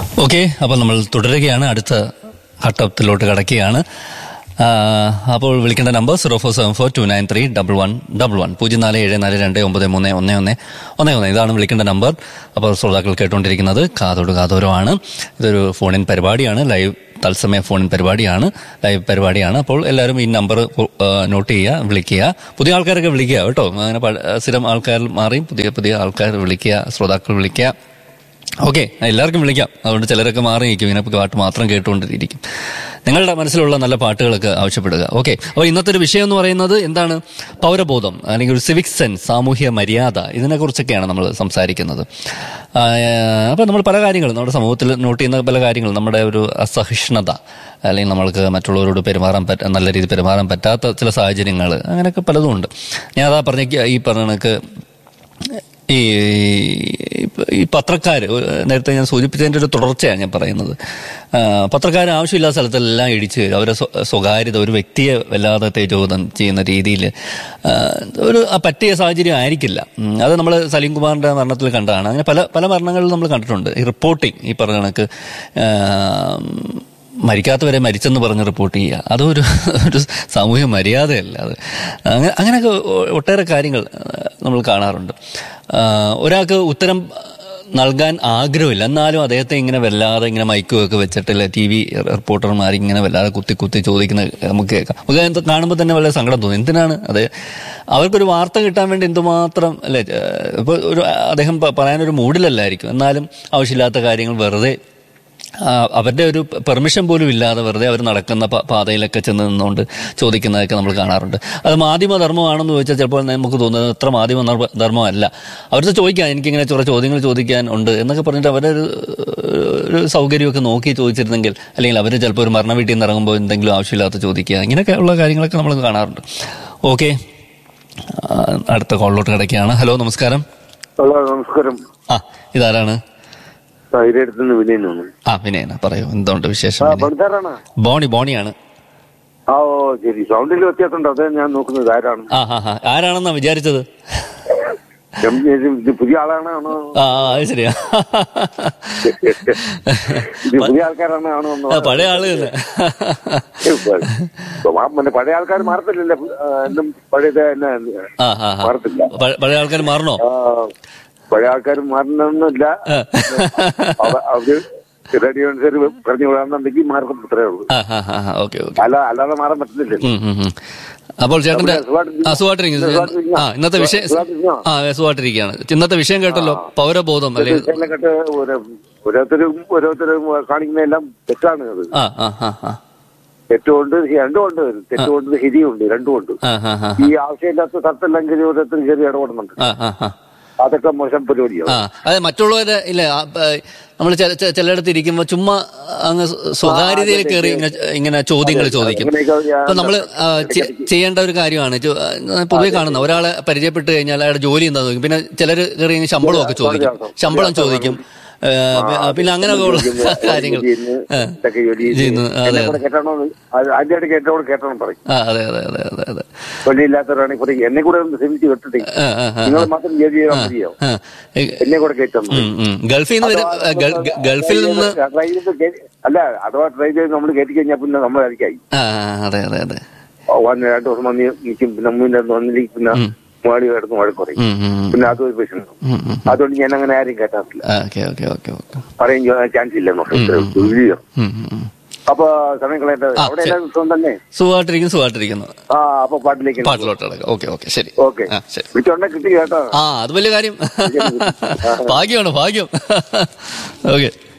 Okay അപ്പോൾ നമ്മൾ തുടരുകയാണ് അടുത്ത ഘട്ടത്തിലോട്ട് കടക്കുകയാണ് ആ, അപ്പോൾ വിളിക്കേണ്ട number zero four seven four two nine three double one double one പൂജ്യം നാല് ഏഴ് നാല് രണ്ട് ഒമ്പത് മൂന്ന് ഒന്ന് ഒന്ന് ഒന്ന് ഒന്ന് ഇതാണ് വിളിക്കേണ്ട നമ്പർ അപ്പോൾ ശ്രോതാക്കൾ കേട്ടുകൊണ്ടിരിക്കുന്നത് കാതോട് കാതോരമാണ് ഇതൊരു ഫോണിൻ പരിപാടിയാണ് ലൈവ് തത്സമയ ഫോണിൻ പരിപാടിയാണ് ലൈവ് പരിപാടിയാണ് അപ്പോൾ എല്ലാവരും ഈ നമ്പർ നോട്ട് ചെയ്യുക വിളിക്കുക പുതിയ ആൾക്കാരൊക്കെ വിളിക്കുക കേട്ടോ അങ്ങനെ പഴ- സ്ഥിരം ആൾക്കാർ മാറി പുതിയ പുതിയ ആൾക്കാർ വിളിക്കുക ശ്രോതാക്കൾ വിളിക്കുക ഓക്കെ എല്ലാവർക്കും വിളിക്കാം അതുകൊണ്ട് ചിലരൊക്കെ മാറി നിൽക്കും ഇങ്ങനെ പാട്ട് മാത്രം കേട്ടുകൊണ്ടിരിക്കും നിങ്ങളുടെ മനസ്സിലുള്ള നല്ല പാട്ടുകളൊക്കെ ആവശ്യപ്പെടുക ഓക്കെ അപ്പോൾ ഇന്നത്തെ ഒരു വിഷയം എന്ന് പറയുന്നത് എന്താണ് പൗരബോധം അല്ലെങ്കിൽ ഒരു സിവിക് സെൻസ് സാമൂഹ്യ മര്യാദ ഇതിനെക്കുറിച്ചൊക്കെയാണ് നമ്മൾ സംസാരിക്കുന്നത് അപ്പോൾ നമ്മൾ പല കാര്യങ്ങളും നമ്മുടെ സമൂഹത്തിൽ നോട്ട് ചെയ്യുന്ന പല കാര്യങ്ങളും നമ്മുടെ ഒരു അസഹിഷ്ണുത അല്ലെങ്കിൽ നമ്മൾക്ക് മറ്റുള്ളവരോട് പെരുമാറാൻ പറ്റ നല്ല രീതിയിൽ പെരുമാറാൻ പറ്റാത്ത ചില സാഹചര്യങ്ങൾ അങ്ങനെയൊക്കെ പലതും ഉണ്ട് ഞാൻ അതാ പറഞ്ഞ ഈ പറഞ്ഞ കണക്ക് ഈ ഈ പത്രക്കാർ നേരത്തെ ഞാൻ സൂചിപ്പിച്ചതിൻ്റെ ഒരു തുടർച്ചയാണ് ഞാൻ പറയുന്നത് പത്രക്കാർ ആവശ്യമില്ലാത്ത സ്ഥലത്തെല്ലാം ഇടിച്ച് കയറും അവരെ സ്വ- സ്വകാര്യത ഒരു വ്യക്തിയെ വല്ലാതെ തേജോധം ചെയ്യുന്ന രീതിയിൽ ഒരു ആ പറ്റിയ സാഹചര്യം ആയിരിക്കില്ല ഉം, അത് നമ്മൾ സലീം കുമാറിന്റെ മരണത്തിൽ കണ്ടതാണ് അങ്ങനെ പല പല മരണങ്ങളിലും നമ്മൾ കണ്ടിട്ടുണ്ട് ഈ റിപ്പോർട്ടിങ് ഈ പറഞ്ഞ കണക്ക് ആ, മരിക്കാത്തവരെ മരിച്ചെന്ന് പറഞ്ഞ് റിപ്പോർട്ട് ചെയ്യുക അതൊരു ഒരു സാമൂഹ്യ മര്യാദയല്ല അത് അങ്ങനെ അങ്ങനെയൊക്കെ ഒ- ഒട്ടേറെ കാര്യങ്ങൾ ആ, നമ്മൾ കാണാറുണ്ട് ആ, ഒരാൾക്ക് ഉത്തരം നൽകാൻ ആഗ്രഹമില്ല എന്നാലും അദ്ദേഹത്തെ ഇങ്ങനെ വല്ലാതെ ഇങ്ങനെ മൈക്കുമൊക്കെ വെച്ചിട്ടില്ല ടി വി റിപ്പോർട്ടർമാർ ഇങ്ങനെ വല്ലാതെ കുത്തി കുത്തി ചോദിക്കുന്ന നമുക്ക് കേൾക്കാം നമുക്ക് അത് കാണുമ്പോൾ തന്നെ വളരെ സങ്കടം തോന്നും എന്തിനാണ് അതെ അവർക്കൊരു വാർത്ത കിട്ടാൻ വേണ്ടി എന്തുമാത്രം അല്ലെ ഇപ്പോൾ ഒരു അദ്ദേഹം പ- പറയാനൊരു മൂഡിലല്ലായിരിക്കും എന്നാലും ആവശ്യമില്ലാത്ത കാര്യങ്ങൾ വെറുതെ ആ, അവരുടെ ഒരു പെർമിഷൻ പോലും ഇല്ലാതെ വെറുതെ അവർ നടക്കുന്ന പ- പാതയിലൊക്കെ ചെന്ന് നിന്നുകൊണ്ട് ചോദിക്കുന്നതൊക്കെ നമ്മൾ കാണാറുണ്ട് അത് മാധ്യമ ധർമ്മമാണെന്ന് ചോദിച്ചാൽ ചിലപ്പോൾ നമുക്ക് തോന്നുന്നത് അത്ര മാധ്യമ ധർമ്മ- ധർമ്മമല്ല അവർക്ക് ചോദിക്കാൻ എനിക്കിങ്ങനെ കുറേ ചോദ്യങ്ങൾ ചോദിക്കാൻ ഉണ്ട് എന്നൊക്കെ പറഞ്ഞിട്ട് അവരുടെ ഒരു ഒരു സൗകര്യമൊക്കെ നോക്കി ചോദിച്ചിരുന്നെങ്കിൽ അല്ലെങ്കിൽ അവർ ചിലപ്പോൾ ഒരു മരണ വീട്ടിൽ നിന്ന് ഇറങ്ങുമ്പോൾ എന്തെങ്കിലും ആവശ്യമില്ലാത്ത ചോദിക്കുക ഇങ്ങനെയൊക്കെ ഉള്ള കാര്യങ്ങളൊക്കെ നമ്മൾ കാണാറുണ്ട് ഓക്കെ അടുത്ത കോളിലോട്ട് കിടക്കുകയാണ് ഹലോ നമസ്കാരം ഹലോ നമസ്കാരം ആ ഇതാരാണ് ധൈര്യടുത്തുനിന്ന് വിനയനാണ് ആ വിനയന പറയൂ എന്തുകൊണ്ട് വിശേഷം ആ വിനയൻ? പണിക്കാരാണ് ബോണി ബോണിയാണ് ആ ഓ ശരി സൗണ്ടിൽ വ്യത്യാസമുണ്ട് അതെ ഞാൻ നോക്കുന്നത് ആരാണ് ആ ഹാ ഹാ ആരാണെന്നാ വിചാരിച്ചത് ഞാൻ വിചാരിച്ചു ഇത് പുതിയ ആളാണോ ആണോ ആ ആ, അത് ശരിയാ ഇത് പുതിയ ആൾക്കാരാണ് ആണോ എന്നോ ആ, പഴയ ആള് തന്നെ പിന്നെ പഴയ ആൾക്കാർ മാറത്തില്ലല്ലോ ആ, എന്നും പഴയത് തന്നെ ആ ആ ആ. മാറത്തില്ല പഴ- പഴയ ആൾക്കാർ മാറണോ ആ, പഴയ ആൾക്കാർ മാറണമെന്നില്ല ആ. അവ- അവര് റേഡിയോ അനുസരിച്ച് പറഞ്ഞു വിടാന്നുണ്ടെങ്കിൽ മാർക്കും അത്രേ ഉള്ളൂ ആ ആ ആ ആ, ഓക്കെ ഓക്കെ അല്ല അല്ലാതെ മാറാൻ പറ്റത്തില്ല ഉം, ഉം, ഉം. അപ്പോൾ ചേട്ടന്റെ സുഖമായിട്ടിരിക്കുന്നു. ആ സുഖമായിട്ടിരിക്കുന്നു സുഖമായിട്ടിരിക്കുന്നു. ആ ഇന്നത്തെ വിഷയം സുഖമായിട്ടിരിക്കുന്നു. ആ സുഖമായിട്ടിരിക്കുകയാണ് ഇന്നത്തെ വിഷയം കേട്ടല്ലോ പൗരബോധം അല്ലെ ഇതെല്ലാം കേട്ട് ഓരോ- ഓരോരുത്തരും ഓരോരുത്തരും കാണിക്കുന്നതെല്ലാം തെറ്റാണ് അത് ആ ആ ആ ആ തെറ്റുകൊണ്ട് രണ്ടും ഉണ്ട് തെറ്റുകൊണ്ട് ശരിയുണ്ട് രണ്ടും ഉണ്ട് ആ ആ ആ ഈ ആവശ്യമില്ലാത്ത സ്ഥലത്തെല്ലാം കയറി ഓരോരുത്തരും കയറി ഇടപെടുന്നുണ്ട് ആ ആ ആ അതൊക്കെ മോശം പരിപാടിയാണ് ആ അതെ മറ്റുള്ളവരെ ഇല്ല നമ്മൾ ചിലയിടത്ത് ഇരിക്കുമ്പോൾ ചുമ്മാ അങ്ങ് സ്വകാര്യതയിൽ കയറി ഇങ്ങനെ ഇങ്ങനെ ചോദ്യങ്ങൾ ചോദിക്കും അങ്ങനെയൊക്കെ ഞാൻ- അപ്പൊ നമ്മൾ ചെയ്യേണ്ട ഒരു കാര്യമാണ് ചോ- ആ, പൊതുവെ കാണുന്ന ഒരാളെ പരിചയപ്പെട്ട് കഴിഞ്ഞാൽ അയാളുടെ ജോലി എന്താ ചോദിക്കും പിന്നെ ചിലർ കയറി കഴിഞ്ഞാൽ ശമ്പളമൊക്കെ ചോദിക്കും ശമ്പളം ചോദിക്കും ഏ, പി- ആ, പിന്നെ അങ്ങനെയൊക്കെ ഉള്ള കാര്യങ്ങൾ ആ, ഇതൊക്കെ ജോലി ചെയ്യുന്നു അതെ എന്നെ അതെ കൂടെ കേട്ടണോ അതിന്റെ ഇടയ്ക്ക് എന്റെ കൂടെ കേട്ടണം പറയും ആ അതെ അതെ അതെ അതെ അതെ തൊഴിലില്ലാത്തവരാണെങ്കിൽ പറയും എന്നെ കൂടെ ഒന്ന് ശ്രമിച്ച് കേട്ടിട്ടേ ആ, ആ, ആ, നിങ്ങൾ മാത്രം ജോലി ചെയ്താൽ മതിയോ ആ. ഏ, എന്നെ കൂടെ കയറ്റാൻ ഉം, ഉം. ഗൾഫിൽ നിന്ന് വരും ആ, ഗൾ- ഗ- ഗൾഫിൽ നിന്ന് ട്രൈ ചെയ്ത് കേ- അല്ല അഥവാ ട്രൈ ചെയ്ത് നമ്മൾ കയറ്റി കഴിഞ്ഞാൽ പിന്നെ നമ്മൾ അരിക്കായി ആ ആ, അതെ അതെ അതെ വന്ന് രണ്ടു ദിവസം വന്ന് നിൽക്കും പിന്നെ മുന്നിൽ വന്നില്ലെങ്കിൽ പിന്നെ മാടി കിടന്ന് വഴക്ക് പറയും ഉം, ഉം, ഉം. പിന്നെ അതൊരു പ്രശ്നം ഉം, ഉം. അതുകൊണ്ട് ഞാൻ അങ്ങനെ ആരും കേട്ടാറില്ല ആ, ഓക്കെ ഓക്കെ ഓക്കെ ഓക്കെ പറയാൻ ചാൻസ് ഇല്ല എന്നൊക്കെ. ഇല്ല. ഉം, ഉം, ഉം. അപ്പൊ സമയം കളയട്ടെ ആ, അവിടെ ശരി. എല്ലാം സുഖം തന്നെ സുഖമായിട്ടിരിക്കുന്നു സുഖമായിട്ടിരിക്കുന്നു ആ അപ്പൊ പാട്ടിലേക്ക് പാട്ടിലോട്ട് കിടക്കാം ഓക്കെ ഓക്കെ ശരി ഓക്കെ ആ ശരി വിളിച്ചോണ്ടെ കിട്ടി കേട്ടോ ആ അത് വലിയ കാര്യം ഭാഗ്യമാണ് ഭാഗ്യം ഓക്കെ